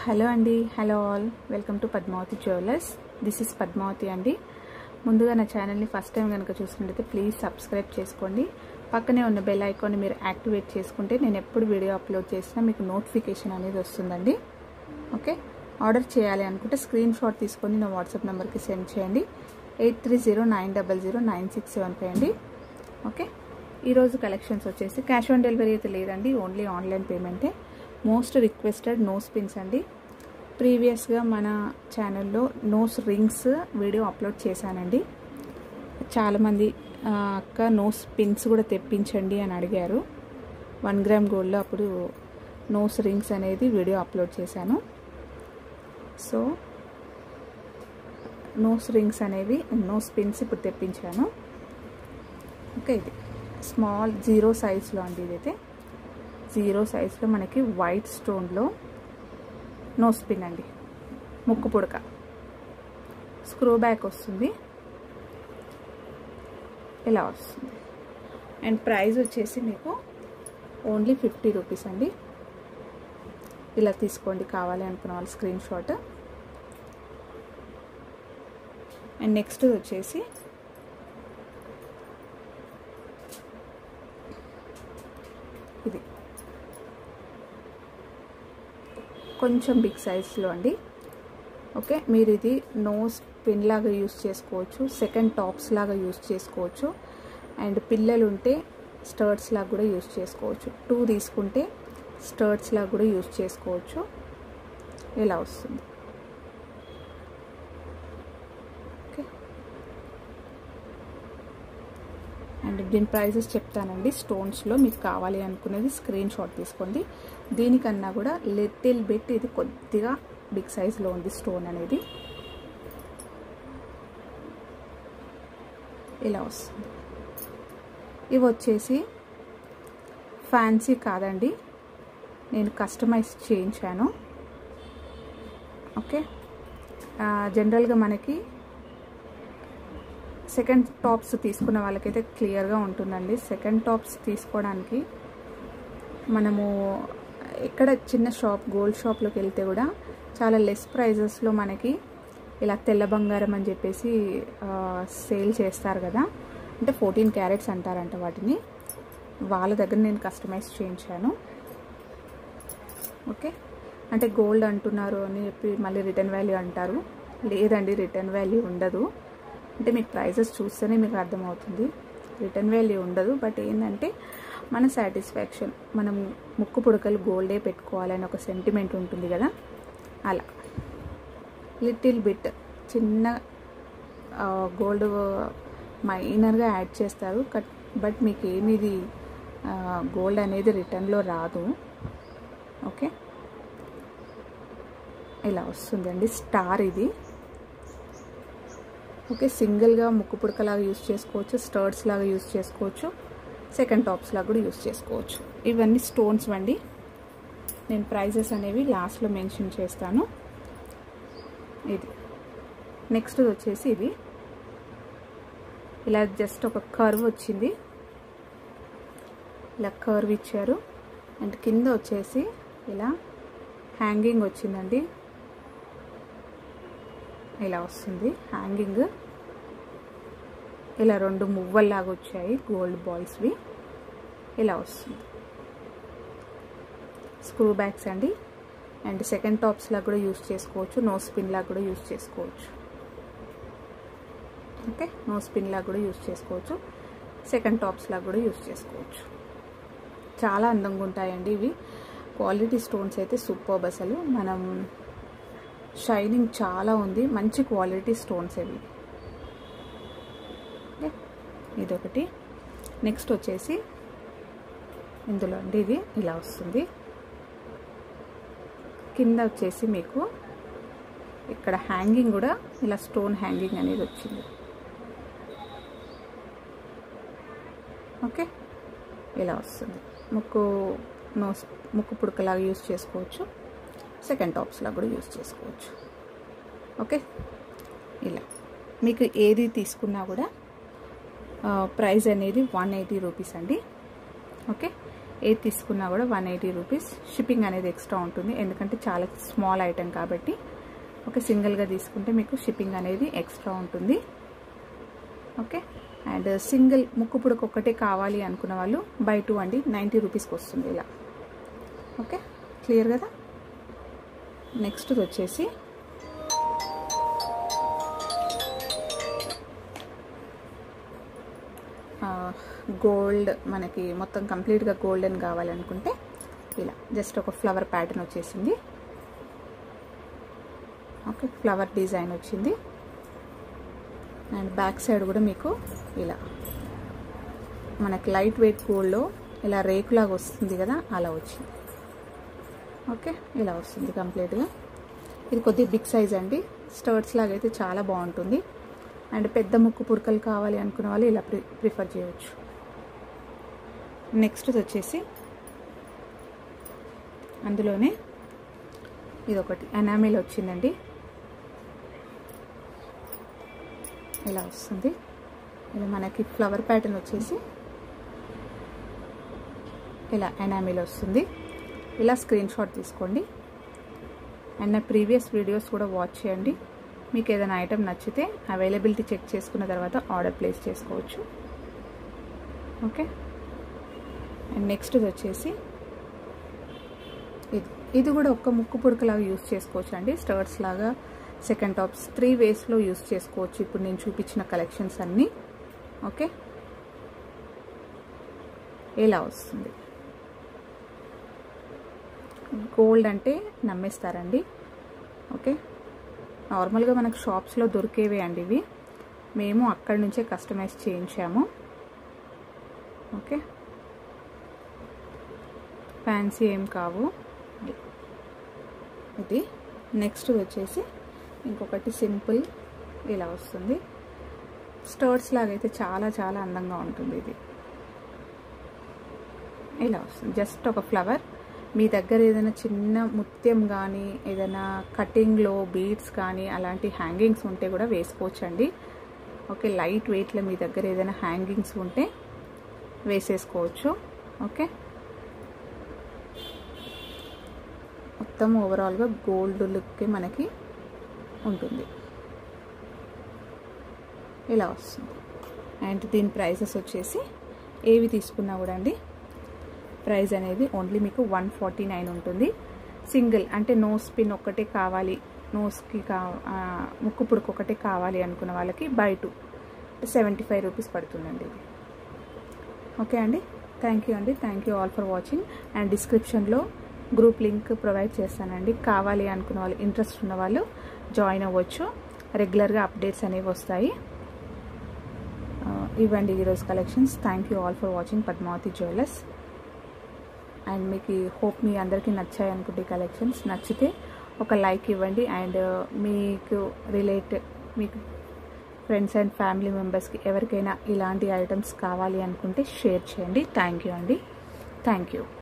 hello అండి hello all welcome to Padmavathi jewellers this is Padmavathi అండి ముందుగా నా ఛానల్ని ఫస్ట్ టైం కనుక చూసినట్టయితే ప్లీజ్ సబ్స్క్రైబ్ చేసుకోండి పక్కనే ఉన్న బెల్ ఐకాన్ని మీరు యాక్టివేట్ చేసుకుంటే నేను ఎప్పుడు వీడియో అప్లోడ్ చేసినా మీకు నోటిఫికేషన్ అనేది వస్తుందండి ఓకే ఆర్డర్ చేయాలి అనుకుంటే స్క్రీన్ షాట్ తీసుకొని నా వాట్సాప్ నెంబర్కి సెండ్ చేయండి eight three zero nine double zero nine six seven five అండి ఓకే ఈరోజు కలెక్షన్స్ వచ్చేసి క్యాష్ ఆన్ డెలివరీ అయితే లేదండి ఓన్లీ ఆన్లైన్ పేమెంటే మోస్ట్ రిక్వెస్టెడ్ నోస్ పిన్స్ అండి ప్రీవియస్గా మన ఛానల్లో నోస్ రింగ్స్ వీడియో అప్లోడ్ చేశానండి చాలామంది అక్క నోస్ పిన్స్ కూడా తెప్పించండి అని అడిగారు వన్ గ్రామ్ గోల్డ్లో అప్పుడు నోస్ రింగ్స్ అనేది వీడియో అప్లోడ్ చేశాను సో నోస్ రింగ్స్ అనేవి నోస్ పిన్స్ ఇప్పుడు తెప్పించాను ఓకే ఇది స్మాల్ జీరో సైజ్లో అండి ఇదైతే జీరో సైజ్లో మనకి వైట్ స్టోన్లో నోస్ పిన్ అండి ముక్కు పుడక స్క్రూ బ్యాక్ వస్తుంది ఇలా వస్తుంది అండ్ ప్రైస్ వచ్చేసి మీకు ఓన్లీ ఫిఫ్టీ రూపీస్ అండి ఇలా తీసుకోండి కావాలి అనుకున్న వాళ్ళు స్క్రీన్ షాట్ అండ్ నెక్స్ట్ వచ్చేసి ఇది కొంచెం బిగ్ సైజ్లో అండి ఓకే మీరు ఇది నోస్ పిన్ లాగా యూస్ చేసుకోవచ్చు సెకండ్ టాప్స్ లాగా యూస్ చేసుకోవచ్చు అండ్ పిల్లలు ఉంటే స్టర్ట్స్ లాగా కూడా యూస్ చేసుకోవచ్చు టూ తీసుకుంటే స్టర్ట్స్ లాగా కూడా యూస్ చేసుకోవచ్చు ఇలా వస్తుంది ఓకే అండ్ దీని ప్రైజెస్ చెప్తానండి స్టోన్స్లో మీకు కావాలి అనుకునేది స్క్రీన్ షాట్ తీసుకోండి దీనికన్నా కూడా లిటిల్ బిట్ ఇది కొద్దిగా బిగ్ సైజ్లో ఉంది స్టోన్ అనేది ఇలా వస్తుంది ఇవి వచ్చేసి ఫ్యాన్సీ కాదండి నేను కస్టమైజ్ చేయించాను ఓకే జనరల్గా మనకి సెకండ్ టాప్స్ తీసుకున్న వాళ్ళకైతే క్లియర్గా ఉంటుందండి సెకండ్ టాప్స్ తీసుకోవడానికి మనము ఎక్కడ చిన్న షాప్ గోల్డ్ షాప్లోకి వెళ్తే కూడా చాలా లెస్ ప్రైజెస్లో మనకి ఇలా తెల్ల బంగారం అని చెప్పేసి సేల్ చేస్తారు కదా అంటే ఫోర్టీన్ క్యారెట్స్ అంటారంట వాటిని వాళ్ళ దగ్గర నేను కస్టమైజ్ చేయించాను ఓకే అంటే గోల్డ్ అంటున్నారు అని చెప్పి మళ్ళీ రిటర్న్ వాల్యూ అంటారు లేదండి రిటర్న్ వాల్యూ ఉండదు అంటే మీకు ప్రైజెస్ చూస్తేనే మీకు అర్థమవుతుంది రిటర్న్ వాల్యూ ఉండదు బట్ ఏంటంటే మన సాటిస్ఫాక్షన్ మనం ముక్కు పుడకలు గోల్డే పెట్టుకోవాలని ఒక సెంటిమెంట్ ఉంటుంది కదా అలా లిటిల్ బిట్ చిన్న గోల్డ్ మైనర్గా యాడ్ చేస్తారు బట్ మీకు ఏమిది గోల్డ్ అనేది రిటర్న్లో రాదు ఓకే ఇలా వస్తుందండి స్టార్ ఇది ఓకే సింగిల్గా ముక్కు పుడకలాగా యూస్ చేసుకోవచ్చు స్టర్ట్స్ లాగా యూస్ చేసుకోవచ్చు సెకండ్ టాప్స్ లాగా కూడా యూస్ చేసుకోవచ్చు ఇవన్నీ స్టోన్స్ అండి నేను ప్రైజెస్ అనేవి లాస్ట్లో మెన్షన్ చేస్తాను ఇది నెక్స్ట్ వచ్చేసి ఇది ఇలా జస్ట్ ఒక కర్వ్ వచ్చింది ఇలా కర్వ్ ఇచ్చారు అండ్ కింద వచ్చేసి ఇలా హ్యాంగింగ్ వచ్చిందండి ఇలా వస్తుంది హ్యాంగింగ్ ఇలా రెండు మువ్వల్లాగా వచ్చాయి గోల్డ్ బాల్స్వి ఇలా వస్తుంది స్క్రూ బ్యాగ్స్ అండి అండ్ సెకండ్ టాప్స్ లాగా కూడా యూస్ చేసుకోవచ్చు నో స్పిన్ లాగా కూడా యూస్ చేసుకోవచ్చు ఓకే నో స్పిన్ లాగా కూడా యూస్ చేసుకోవచ్చు సెకండ్ టాప్స్ లాగా కూడా యూస్ చేసుకోవచ్చు చాలా అందంగా ఉంటాయండి ఇవి క్వాలిటీ స్టోన్స్ అయితే సూపర్ అసలు మనం షైనింగ్ చాలా ఉంది మంచి క్వాలిటీ స్టోన్స్ ఇవి ఇదొకటి నెక్స్ట్ వచ్చేసి ఇందులో అండి ఇది ఇలా వస్తుంది కింద వచ్చేసి మీకు ఇక్కడ హ్యాంగింగ్ కూడా ఇలా స్టోన్ హ్యాంగింగ్ అనేది వచ్చింది ఓకే ఇలా వస్తుంది ముక్కు నోస్ ముక్కు పుడకలాగా యూస్ చేసుకోవచ్చు సెకండ్ టాప్స్లా కూడా యూస్ చేసుకోవచ్చు ఓకే ఇలా మీకు ఏది తీసుకున్నా కూడా ప్రైస్ అనేది వన్ ఎయిటీ రూపీస్ అండి ఓకే ఏది తీసుకున్నా కూడా వన్ ఎయిటీ రూపీస్ షిప్పింగ్ అనేది ఎక్స్ట్రా ఉంటుంది ఎందుకంటే చాలా స్మాల్ ఐటెం కాబట్టి ఓకే సింగిల్గా తీసుకుంటే మీకు షిప్పింగ్ అనేది ఎక్స్ట్రా ఉంటుంది ఓకే అండ్ సింగిల్ ముక్కు పుడక ఒక్కటే కావాలి అనుకున్న వాళ్ళు బై టూ అండి నైంటీ రూపీస్కి వస్తుంది ఇలా ఓకే క్లియర్ కదా నెక్స్ట్ వచ్చేసి గోల్డ్ మనకి మొత్తం కంప్లీట్గా గోల్డెన్ కావాలనుకుంటే ఇలా జస్ట్ ఒక ఫ్లవర్ ప్యాటర్న్ వచ్చేసింది ఓకే ఫ్లవర్ డిజైన్ వచ్చింది అండ్ బ్యాక్ సైడ్ కూడా మీకు ఇలా మనకి లైట్ వెయిట్ గోల్డ్లో ఇలా రేకులాగా వస్తుంది కదా అలా వచ్చింది ఓకే ఇలా వస్తుంది కంప్లీట్గా ఇది కొద్దిగా బిగ్ సైజ్ అండి స్టర్ట్స్ లాగా అయితే చాలా బాగుంటుంది అండ్ పెద్ద ముక్కు పుడకలు కావాలి అనుకున్న వాళ్ళు ఇలా ప్రి ప్రిఫర్ చేయవచ్చు నెక్స్ట్ వచ్చేసి అందులోనే ఇది ఒకటి ఎనామిల్ వచ్చిందండి ఇలా వస్తుంది ఇలా మనకి ఫ్లవర్ ప్యాటర్న్ వచ్చేసి ఇలా ఎనామిల్ వస్తుంది ఇలా స్క్రీన్ షాట్ తీసుకోండి అండ్ నా ప్రీవియస్ వీడియోస్ కూడా వాచ్ చేయండి మీకు ఏదైనా ఐటెం నచ్చితే అవైలబిలిటీ చెక్ చేసుకున్న తర్వాత ఆర్డర్ ప్లేస్ చేసుకోవచ్చు ఓకే అండ్ నెక్స్ట్ వచ్చేసి ఇది ఇది కూడా ఒక్క ముక్కు పుడకలాగా యూస్ చేసుకోవచ్చు అండి స్టర్ట్స్ లాగా సెకండ్ టాప్స్ త్రీ వేస్లో యూస్ చేసుకోవచ్చు ఇప్పుడు నేను చూపించిన కలెక్షన్స్ అన్నీ ఓకే ఇలా వస్తుంది గోల్డ్ అంటే నమ్మేస్తారండి ఓకే నార్మల్గా మనకు షాప్స్లో దొరికేవే అండి ఇవి మేము అక్కడి నుంచే కస్టమైజ్ చేయించాము ఓకే ఫ్యాన్సీ ఏం కావు ఇది నెక్స్ట్ వచ్చేసి ఇంకొకటి సింపుల్ ఇలా వస్తుంది స్టర్ట్స్ లాగైతే చాలా చాలా అందంగా ఉంటుంది ఇది ఇలా వస్తుంది జస్ట్ ఒక ఫ్లవర్ మీ దగ్గర ఏదైనా చిన్న ముత్యం కానీ ఏదైనా కటింగ్లో బీడ్స్ కానీ అలాంటి హ్యాంగింగ్స్ ఉంటే కూడా వేసుకోవచ్చండి ఓకే లైట్ వెయిట్లో మీ దగ్గర ఏదైనా హ్యాంగింగ్స్ ఉంటే వేసేసుకోవచ్చు ఓకే మొత్తం ఓవరాల్గా గోల్డ్ లుక్కి మనకి ఉంటుంది ఇలా వస్తుంది అండ్ దీని ప్రైసెస్ వచ్చేసి ఏవి తీసుకున్నా కూడా అండి ప్రైస్ అనేది ఓన్లీ మీకు వన్ ఫార్టీ నైన్ ఉంటుంది సింగిల్ అంటే నోస్ పిన్ ఒక్కటే కావాలి నోస్కి కా ముక్కు పుడుకు ఒకటే కావాలి అనుకున్న వాళ్ళకి by two seventy five rupees పడుతుందండి ఇది ఓకే అండి థ్యాంక్ యూ అండి thank you all for watching and డిస్క్రిప్షన్లో గ్రూప్ లింక్ ప్రొవైడ్ చేస్తానండి కావాలి అనుకున్న వాళ్ళు ఇంట్రెస్ట్ ఉన్న వాళ్ళు జాయిన్ అవ్వచ్చు రెగ్యులర్గా అప్డేట్స్ అనేవి వస్తాయి ఇవ్వండి ఈరోజు collections thank you all for watching Padmavathi jewellers and మీకు హోప్ మీ అందరికీ నచ్చాయి అనుకుంటే కలెక్షన్స్ నచ్చితే ఒక లైక్ ఇవ్వండి అండ్ మీకు రిలేట్ మీకు ఫ్రెండ్స్ అండ్ ఫ్యామిలీ మెంబర్స్కి ఎవరికైనా ఇలాంటి ఐటమ్స్ కావాలి అనుకుంటే షేర్ చేయండి థ్యాంక్ యూ అండి థ్యాంక్ యూ